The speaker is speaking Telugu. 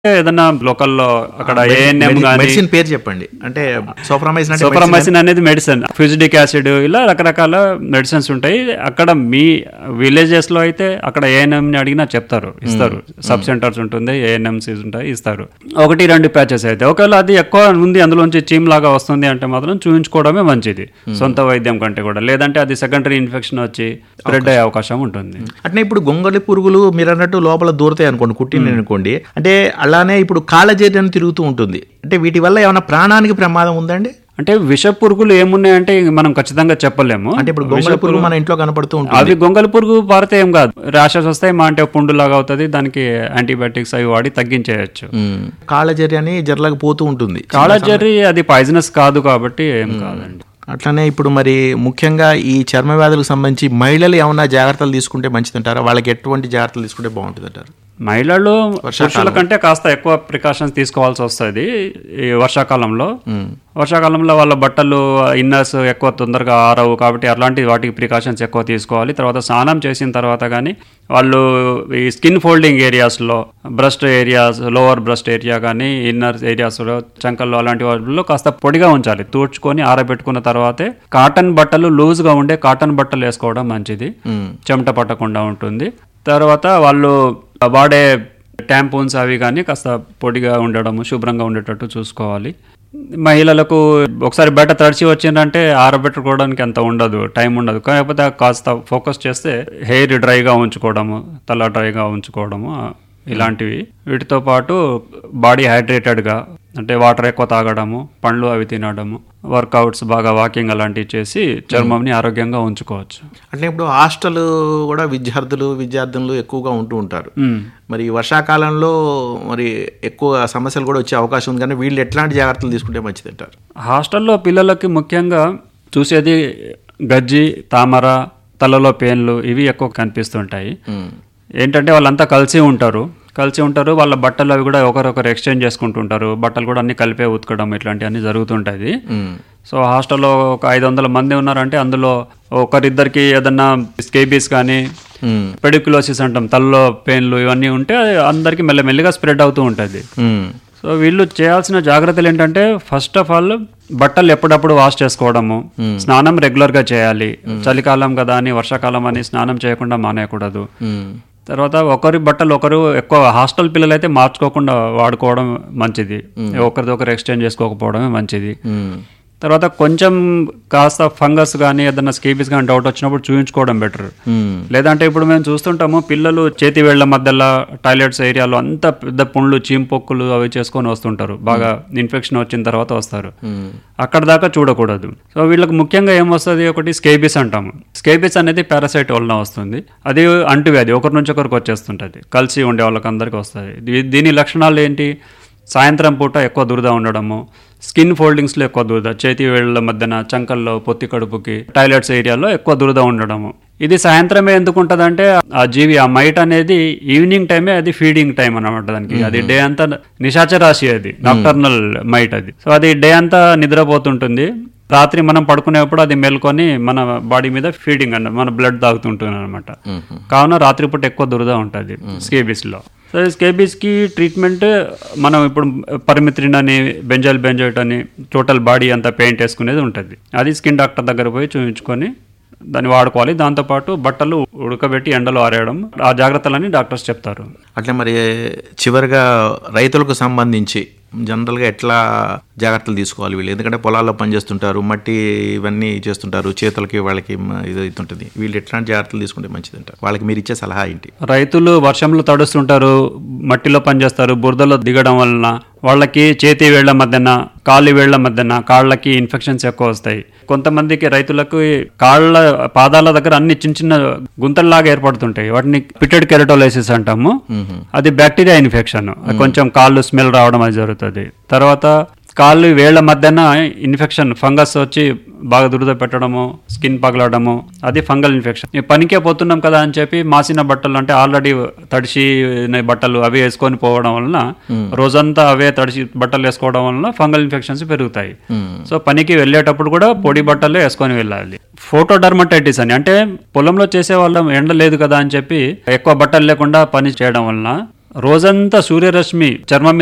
ఏదన్నా లోకల్లో అక్కడ ఏఎన్ఎం కానీ మెడిసిన్ పేరు చెప్పండి అంటే సోఫ్రామైసిన్ అంటే సూపర్మైసిన్ అనేది మెడిసిన్ ఫ్యూజిడిక్ యాసిడ్ ఇలా రకరకాల మెడిసిన్స్ ఉంటాయి అక్కడ మీ విలేజెస్ లో అయితే అక్కడ ఏఎన్ఎం ని అడిగినా చెప్తారు ఇస్తారు సబ్ సెంటర్స్ ఉంటుంది ఏఎన్ఎంస్ ఉంటాయి ఇస్తారు ఒకటి రెండు ప్యాచెస్ అయితే ఒకవేళ అది ఎక్కువ ఉంది అందులోంచి చీమ్ లాగా వస్తుంది అంటే మాత్రం చూపించుకోవడమే మంచిది సొంత వైద్యం కంటే కూడా లేదంటే అది సెకండరీ ఇన్ఫెక్షన్ వచ్చి స్ప్రెడ్ అయ్యే అవకాశం ఉంటుంది అట్నే ఇప్పుడు గొంగళి పురుగులు మీరు అన్నట్టు లోపల దూరతాయి అనుకోండి కుట్టింది అనుకోండి అంటే అలానే ఇప్పుడు కాళ్ళజేరి అని తిరుగుతూ ఉంటుంది అంటే వీటి వల్ల ఏమైనా ప్రాణానికి ప్రమాదం ఉందండి అంటే విష పురుగులు ఏమున్నాయంటే ఇంక మనం ఖచ్చితంగా చెప్పలేము అంటే ఇప్పుడు గొంగళి పురుగు మన ఇంట్లో కనపడుతూ ఉంటుంది అవి గొంగలి పురుగు పారితే ఏం కాదు ర్యాషెస్ వస్తాయి మా అంటే పుండు లాగా అవుతుంది దానికి యాంటీబయాటిక్స్ అవి వాడి తగ్గించేయచ్చు ఉమ్. కాళ్ళజేరి అని జర్లకు పోతూ ఉంటుంది కాళజర్రి అది పాయిజనస్ కాదు కాబట్టి ఏం కాదండి అట్లనే ఇప్పుడు మరి ముఖ్యంగా ఈ చర్మ వ్యాధులకు సంబంధించి మహిళలు ఏమైనా జాగ్రత్తలు తీసుకుంటే మంచిదంటారా వాళ్ళకి ఎటువంటి జాగ్రత్తలు తీసుకుంటే బాగుంటుంది అంటారు మహిళలు పురుషుల కంటే కాస్త ఎక్కువ ప్రికాషన్స్ తీసుకోవాల్సి వస్తుంది ఈ వర్షాకాలంలో వర్షాకాలంలో వాళ్ళ బట్టలు ఇన్నర్స్ ఎక్కువ తొందరగా ఆరవు కాబట్టి అలాంటి వాటికి ప్రికాషన్స్ ఎక్కువ తీసుకోవాలి తర్వాత స్నానం చేసిన తర్వాత కానీ వాళ్ళు ఈ స్కిన్ ఫోల్డింగ్ ఏరియాస్లో breast areas lower breast area కానీ ఇన్నర్ ఏరియాస్లో చంకల్లో అలాంటి వాటిలో కాస్త పొడిగా ఉంచాలి తూడ్చుకొని ఆరబెట్టుకున్న తర్వాతే కాటన్ బట్టలు లూజ్గా ఉండే కాటన్ బట్టలు వేసుకోవడం మంచిది చెమట పట్టకుండా ఉంటుంది తర్వాత వాళ్ళు వాడే ట్యాంపూన్స్ అవి కానీ కాస్త పొడిగా ఉండడము శుభ్రంగా ఉండేటట్టు చూసుకోవాలి మహిళలకు ఒకసారి బయట తడిచి వచ్చిందంటే ఆరబెట్టుకోవడానికి అంత ఉండదు టైం ఉండదు కాకపోతే కాస్త ఫోకస్ చేస్తే హెయిర్ డ్రైగా ఉంచుకోవడము తల డ్రైగా ఉంచుకోవడము ఇలాంటివి వీటితో పాటు బాడీ హైడ్రేటెడ్గా అంటే వాటర్ ఎక్కువ తాగడము పండ్లు అవి తినడము వర్కౌట్స్ బాగా వాకింగ్ అలాంటివి చేసి చర్మంని ఆరోగ్యంగా ఉంచుకోవచ్చు అంటే ఇప్పుడు హాస్టల్ కూడా విద్యార్థులు విద్యార్థులు ఎక్కువగా ఉంటూ ఉంటారు మ్మ్. మరి ఈ వర్షాకాలంలో మరి ఎక్కువ సమస్యలు కూడా వచ్చే అవకాశం ఉంది కానీ వీళ్ళు ఎట్లాంటి జాగ్రత్తలు తీసుకుంటే మంచిది అంటారు హాస్టల్లో పిల్లలకి ముఖ్యంగా చూసేది గజ్జి తామర తలలో పేన్లు ఇవి ఎక్కువ కనిపిస్తుంటాయి ఏంటంటే వాళ్ళంతా కలిసి ఉంటారు కలిసి ఉంటారు వాళ్ళ బట్టలు అవి కూడా ఒకరొకరు ఎక్స్చేంజ్ చేసుకుంటుంటారు బట్టలు కూడా అన్ని కలిపే ఉతకడం ఇట్లాంటివన్నీ జరుగుతుంటాయి సో హాస్టల్లో ఒక ఐదు వందల మంది ఉన్నారంటే అందులో ఒకరిద్దరికి ఏదన్నా స్కేబీస్ కానీ పెడిక్యులోసిస్ అంటాం తలలో పెయిన్లు ఇవన్నీ ఉంటే అందరికి మెల్లమెల్లిగా స్ప్రెడ్ అవుతూ ఉంటుంది సో వీళ్ళు చేయాల్సిన జాగ్రత్తలు ఏంటంటే ఫస్ట్ ఆఫ్ ఆల్ బట్టలు ఎప్పుడప్పుడు వాష్ చేసుకోవడము స్నానం రెగ్యులర్ గా చేయాలి చలికాలం కదా అని వర్షాకాలం అని స్నానం చేయకుండా మానేయకూడదు తర్వాత ఒకరి బట్టలు ఒకరు ఎక్కువ హాస్టల్ పిల్లలు అయితే మార్చుకోకుండా వాడుకోవడం మంచిది ఒకరిది ఒకరు ఎక్స్చేంజ్ చేసుకోకపోవడమే మంచిది తర్వాత కొంచెం కాస్త ఫంగస్ కానీ ఏదైనా స్కేబీస్ కానీ డౌట్ వచ్చినప్పుడు చూపించుకోవడం బెటర్ లేదంటే ఇప్పుడు మేము చూస్తుంటాము పిల్లలు చేతి వేళ్ల మధ్యలో టాయిలెట్స్ ఏరియాలో అంత పెద్ద పుండ్లు చీంపొక్కులు అవి చేసుకొని వస్తుంటారు బాగా ఇన్ఫెక్షన్ వచ్చిన తర్వాత వస్తారు అక్కడ దాకా చూడకూడదు సో వీళ్ళకి ముఖ్యంగా ఏమొస్తుంది ఒకటి స్కేబిస్ అంటాము స్కేబిస్ అనేది పారాసైట్ వలన వస్తుంది అది అంటువ్యాధి ఒకరి నుంచి ఒకరికి వచ్చేస్తుంటుంది కలిసి ఉండే వాళ్ళకి అందరికి వస్తుంది దీ- దీని లక్షణాలు ఏంటి సాయంత్రం పూట ఎక్కువ దురద ఉండడము స్కిన్ ఫోల్డింగ్స్లో ఎక్కువ దురద చేతి వేళ్ళ మధ్యన చంకల్లో పొత్తి కడుపుకి టాయిలెట్స్ ఏరియాలో ఎక్కువ దురద ఉండడము ఇది సాయంత్రమే ఎందుకు ఉంటుందంటే ఆ జీవి ఆ మైట్ అనేది ఈవినింగ్ టైమే అది ఫీడింగ్ టైం అన్నమాట దానికి అది డే అంతా నిశాచ రాశి అది నాక్టర్నల్ మైట్ అది సో అది డే అంతా నిద్రపోతుంటుంది రాత్రి మనం పడుకునేప్పుడు అది మేల్కొని మన బాడీ మీద ఫీడింగ్ అన్న మన బ్లడ్ తాగుతుంటుంది అనమాట కావున రాత్రిపూట ఎక్కువ దురద ఉంటుంది స్కేబీస్ లో సో స్కేబీస్ కి ట్రీట్మెంట్ మనం ఇప్పుడు పరిమిత్రిన్ అని బెంజాల్ బెంజోయిట్ అని టోటల్ బాడీ అంతా పెయింట్ వేసుకునేది ఉంటుంది అది స్కిన్ డాక్టర్ దగ్గర పోయి చూపించుకొని దాన్ని వాడుకోవాలి దాంతోపాటు బట్టలు ఉడకబెట్టి ఎండలో ఆరేయడం ఆ జాగ్రత్తలని డాక్టర్స్ చెప్తారు అట్లా మరి చివరిగా రైతులకు సంబంధించి జనరల్గా ఎట్లా జాగ్రత్తలు తీసుకోవాలి వీళ్ళు ఎందుకంటే పొలాల్లో పనిచేస్తుంటారు మట్టి ఇవన్నీ చేస్తుంటారు చేతులకి వాళ్ళకి మ- ఇది అవుతుంటుంది వీళ్ళు ఎట్లాంటి జాగ్రత్తలు తీసుకుంటే మంచిది అంటారు వాళ్ళకి మీరు ఇచ్చే సలహా ఏంటి రైతులు వర్షంలో తడుస్తుంటారు మట్టిలో పనిచేస్తారు బురదలో దిగడం వలన వాళ్ళకి చేతి వేళ్ల మధ్యన కాళ్ళు వేళ్ల మధ్యన కాళ్ళకి ఇన్ఫెక్షన్స్ ఎక్కువ వస్తాయి కొంతమందికి రైతులకు ఈ కాళ్ళ పాదాల దగ్గర అన్ని చిన్న చిన్న గుంతల్లాగా ఏర్పడుతుంటాయి వాటిని పిటెడ్ కెరటోలైసిస్ అంటాము అది బ్యాక్టీరియా ఇన్ఫెక్షన్ కొంచెం కాళ్ళు స్మెల్ రావడం అది జరుగుతుంది తర్వాత కాళ్ళు వేళ్ల మధ్యన ఇన్ఫెక్షన్ ఫంగస్ వచ్చి బాగా దురద పెట్టడము స్కిన్ పగలడము అది ఫంగల్ ఇన్ఫెక్షన్ ఈ పనికే పోతున్నాం కదా అని చెప్పి మాసిన బట్టలు అంటే ఆల్రెడీ తడిసి బట్టలు అవి వేసుకొని పోవడం వలన రోజంతా అవే తడిసి బట్టలు వేసుకోవడం వలన ఫంగల్ ఇన్ఫెక్షన్స్ పెరుగుతాయి సో పనికి వెళ్ళేటప్పుడు కూడా పొడి బట్టలే వేసుకొని వెళ్ళాలి ఫోటో డర్మటైటిస్ అని అంటే పొలంలో చేసే వాళ్ళం ఎండ లేదు కదా అని చెప్పి ఎక్కువ బట్టలు లేకుండా పని చేయడం వలన రోజంతా సూర్యరశ్మి చర్మం